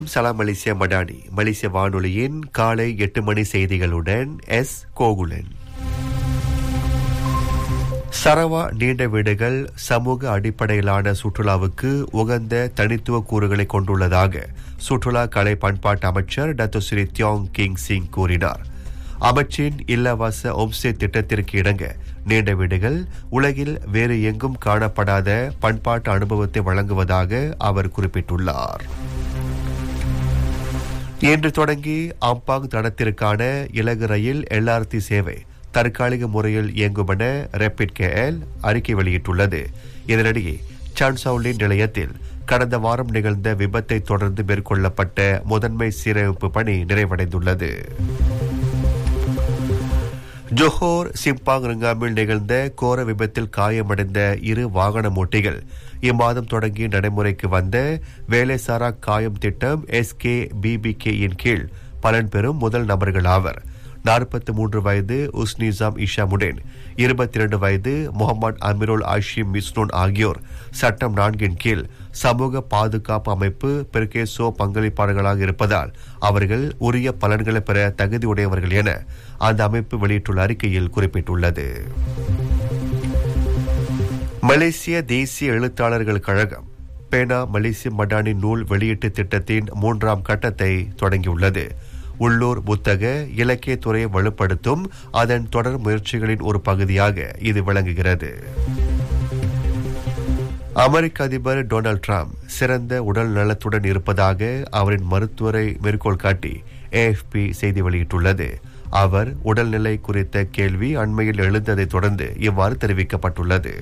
சலாம் மலேசியா மடானி மலேசிய வானொலியின் காலை எட்டு மணி செய்திகளுடன் எஸ் கோகுலன் சரவா நீண்ட வீடுகள் சமூக அடிப்படையிலான சுற்றுலாவுக்கு உகந்த தனித்துவ கூறுகளை கொண்டுள்ளதாக சுற்றுலா கலை பண்பாட்டு அமைச்சர் டத்து ஸ்ரீ தியோங் கிங் சிங் கூறினார் அமைச்சின் இல்லவாச ஒம்சே திட்டத்திற்கு இணங்க நீண்ட வீடுகள் உலகில் வேறு எங்கும் காணப்படாத பண்பாட்டு அனுபவத்தை வழங்குவதாக அவர் குறிப்பிட்டுள்ளார் இன்று தொடங்கி அம்பாங் தடத்திற்கான இலகு ரயில் எல்ஆர்டி சேவை தற்காலிக முறையில் இயங்கும் என ரேபிட் கேஎல் அறிக்கை வெளியிட்டுள்ளது இதனிடையே சான்சவுலின் நிலையத்தில் கடந்த வாரம் நிகழ்ந்த விபத்தை தொடர்ந்து மேற்கொள்ளப்பட்ட முதன்மை சீரமைப்பு பணி நிறைவடைந்துள்ளது ஜோஹோர் சிம்பாங் ரிங்காமில் நிகழ்ந்த கோர விபத்தில் காயமடைந்த இரு வாகன ஓட்டிகள் இம்மாதம் தொடங்கி நடைமுறைக்கு வந்த வேலைசாரா காயம் திட்டம் எஸ் கே பிபிகேயின் கீழ் பலன் பெறும் முதல் நபர்கள் ஆவர் நாற்பத்தி மூன்று வயது உஸ்னிசாம் இஷாமுடேன் இருபத்தி இரண்டு வயது முகமது அமிருல் ஆஷிம் மிஸ்னூன் ஆகியோர் சட்டம் நான்கின் கீழ் சமூக பாதுகாப்பு அமைப்பு பெருகேசோ பங்களிப்பாளர்களாக இருப்பதால் அவர்கள் உரிய பலன்களை பெற தகுதியுடையவர்கள் என அந்த அமைப்பு வெளியிட்டுள்ள அறிக்கையில் குறிப்பிட்டுள்ளது மலேசிய தேசிய எழுத்தாளர்கள் கழகம் பேனா மலேசிய மடானி நூல் வெளியீட்டு திட்டத்தின் மூன்றாம் கட்டத்தை தொடங்கியுள்ளது உள்ளூர் புத்தக இலக்கிய துறையை வலுப்படுத்தும் அதன் தொடர் முயற்சிகளின் ஒரு பகுதியாக இது விளங்குகிறது அமெரிக்க அதிபர் டொனால்டு டிரம்ப் சிறந்த உடல் நலத்துடன் இருப்பதாக அவரின் மருத்துவரை மேற்கோள் காட்டி ஏஎஃப்பி செய்தி வெளியிட்டுள்ளது அவர் உடல்நிலை குறித்த கேள்வி அண்மையில் எழுந்ததை தொடர்ந்து இவ்வாறு தெரிவிக்கப்பட்டுள்ளது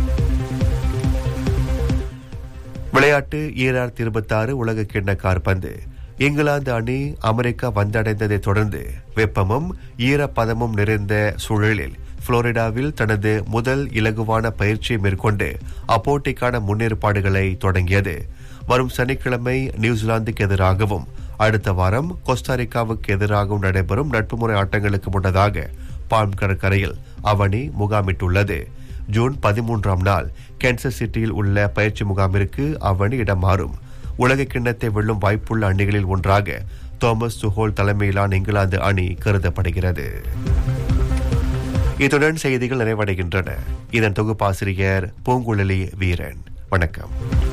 விளையாட்டு ஈராயிரத்தி இருபத்தி ஆறு உலக கிண்ண கார்பந்து இங்கிலாந்து அணி அமெரிக்கா வந்தடைந்ததை தொடர்ந்து வெப்பமும் ஈரப்பதமும் நிறைந்த சூழலில் புளோரிடாவில் தனது முதல் இலகுவான பயிற்சியை மேற்கொண்டு அப்போட்டிக்கான முன்னேற்பாடுகளை தொடங்கியது வரும் சனிக்கிழமை நியூசிலாந்துக்கு எதிராகவும் அடுத்த வாரம் கோஸ்டாரிக்காவுக்கு எதிராகவும் நடைபெறும் நட்பு முறை ஆட்டங்களுக்கு முன்னதாக பால்ம் கடற்கரையில் அவனி முகாமிட்டுள்ளது ஜூன் பதிமூன்றாம் நாள் கேன்சர் சிட்டியில் உள்ள பயிற்சி முகாமிற்கு அவனி இடம் மாறும் உலக கிண்ணத்தை வெல்லும் வாய்ப்புள்ள அணிகளில் ஒன்றாக தோமஸ் சுஹோல் தலைமையிலான இங்கிலாந்து அணி கருதப்படுகிறது இத்துடன் செய்திகள் நிறைவடைகின்றன இதன் தொகுப்பாசிரியர் பூங்குழலி வீரன் வணக்கம்